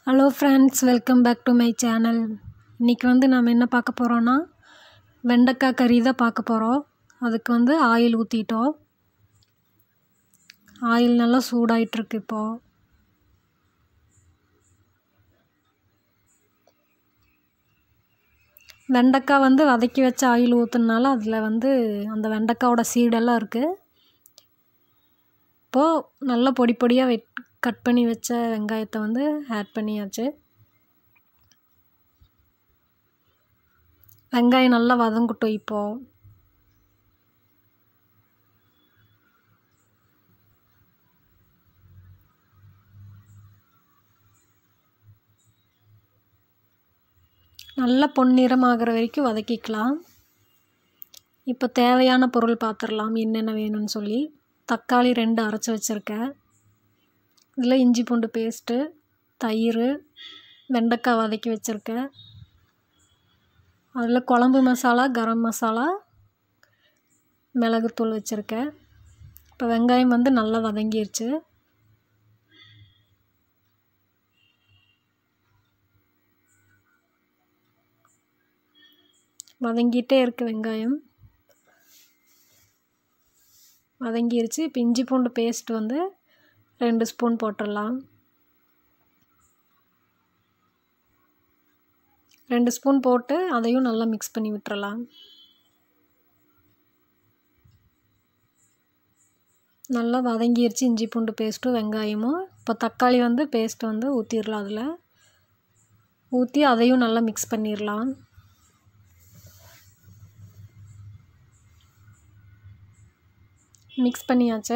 hello friends welcome back to my channel இன்றைக்கி வந்து நம்ம என்ன பார்க்க போகிறோன்னா வெண்டைக்காய் கறி தான் பார்க்க போகிறோம் அதுக்கு வந்து ஆயில் ஊற்றிட்டோம் ஆயில் நல்லா சூடாயிட்ருக்கு இப்போது வெண்டைக்காய் வந்து வதக்கி வச்ச ஆயில் ஊற்றுனால அதில் வந்து அந்த வெண்டைக்காவோட சீடெல்லாம் இருக்குது இப்போது நல்லா பொடி பொடியாக வெட் கட் பண்ணி வச்ச வெங்காயத்தை வந்து ஆட் பண்ணியாச்சு வெங்காயம் நல்லா வதங்கட்டும் இப்போது நல்லா பொன்னிறமாகிற வரைக்கும் வதக்கிக்கலாம் இப்போ தேவையான பொருள் பார்த்துடலாம் என்னென்ன வேணும்னு சொல்லி தக்காளி ரெண்டு அரைச்சி வச்சுருக்கேன் இதில் இஞ்சி பூண்டு பேஸ்ட்டு தயிர் வெண்டைக்காய் வதக்கி வச்சுருக்கேன் அதில் குழம்பு மசாலா கரம் மசாலா மிளகுத்தூள் வச்சுருக்கேன் இப்போ வெங்காயம் வந்து நல்லா வதங்கிருச்சு வதங்கிட்டே இருக்குது வெங்காயம் வதங்கிருச்சு இப்போ இஞ்சி பூண்டு பேஸ்ட் வந்து ரெண்டு ஸ்பூன் போட்டுடலாம் ரெண்டு ஸ்பூன் போட்டு அதையும் நல்லா மிக்ஸ் பண்ணி விட்டுறலாம் நல்லா வதங்கிருச்சு இஞ்சி பூண்டு பேஸ்ட்டும் வெங்காயமும் இப்போ தக்காளி வந்து பேஸ்ட் வந்து ஊற்றிடலாம் அதில் ஊற்றி அதையும் நல்லா மிக்ஸ் பண்ணிடலாம் மிக்ஸ் பண்ணியாச்சு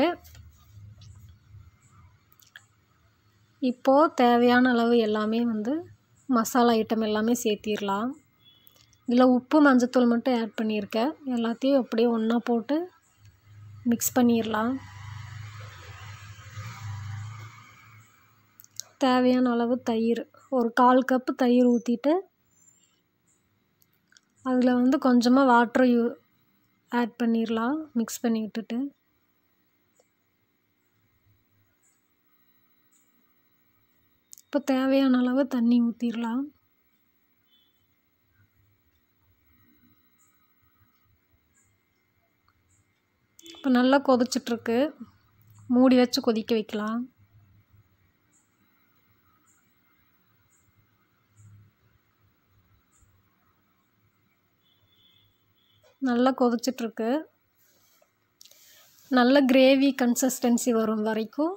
இப்போது தேவையான அளவு எல்லாமே வந்து மசாலா ஐட்டம் எல்லாமே சேர்த்திடலாம் இதில் உப்பு மஞ்சத்தூள் மட்டும் ஆட் பண்ணியிருக்கேன் எல்லாத்தையும் அப்படியே ஒன்றா போட்டு மிக்ஸ் பண்ணிடலாம் தேவையான அளவு தயிர் ஒரு கால் கப்பு தயிர் ஊற்றிட்டு அதில் வந்து கொஞ்சமாக வாட்ரு யூ ஆட் பண்ணிடலாம் மிக்ஸ் பண்ணி விட்டுட்டு இப்போ தேவையான அளவு தண்ணி ஊற்றிடலாம் இப்போ நல்லா கொதிச்சிட்ருக்கு மூடி வச்சு கொதிக்க வைக்கலாம் நல்லா கொதிச்சிட்ருக்கு நல்ல கிரேவி கன்சிஸ்டன்சி வரும் வரைக்கும்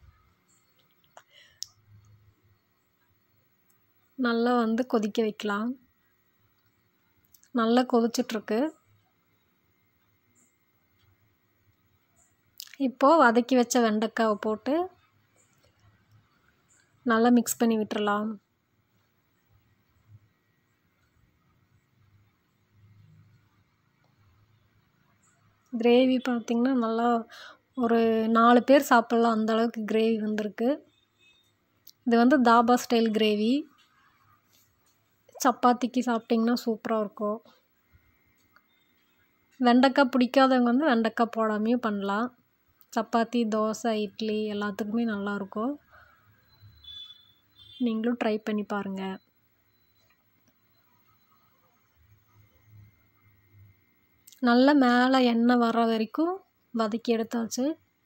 நல்லா வந்து கொதிக்க வைக்கலாம் நல்லா கொதிச்சிட்ருக்கு இப்போது வதக்கி வச்ச வெண்டைக்காவை போட்டு நல்லா மிக்ஸ் பண்ணி விட்டுறலாம் கிரேவி பார்த்திங்கன்னா நல்லா ஒரு நாலு பேர் சாப்பிட்லாம் அந்த அளவுக்கு கிரேவி வந்திருக்கு இது வந்து தாபா ஸ்டைல் கிரேவி சப்பாத்திக்கு சாப்பிட்டிங்கன்னா சூப்பராக இருக்கும் வெண்டைக்காய் பிடிக்காதவங்க வந்து வெண்டைக்காய் போடாமையும் பண்ணலாம் சப்பாத்தி தோசை இட்லி எல்லாத்துக்குமே நல்லாயிருக்கும் நீங்களும் ட்ரை பண்ணி பாருங்கள் நல்ல மேலே எண்ணெய் வர வரைக்கும் வதக்கி எடுத்தாச்சு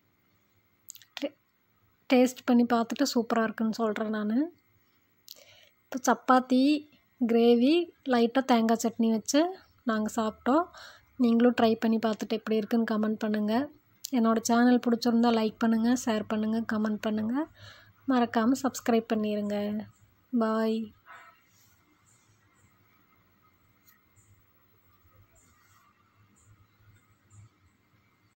டேஸ்ட் பண்ணி பார்த்துட்டு சூப்பராக இருக்குன்னு சொல்கிறேன் நான் இப்போ சப்பாத்தி கிரேவி லைட்டாக தேங்காய் சட்னி வச்சு நாங்கள் சாப்பிட்டோம் நீங்களும் ட்ரை பண்ணி பார்த்துட்டு எப்படி இருக்குன்னு கமெண்ட் பண்ணுங்கள் என்னோடய சேனல் பிடிச்சிருந்தா லைக் பண்ணுங்கள் ஷேர் பண்ணுங்கள் கமெண்ட் பண்ணுங்கள் மறக்காமல் சப்ஸ்கிரைப் பண்ணிடுங்க பாய்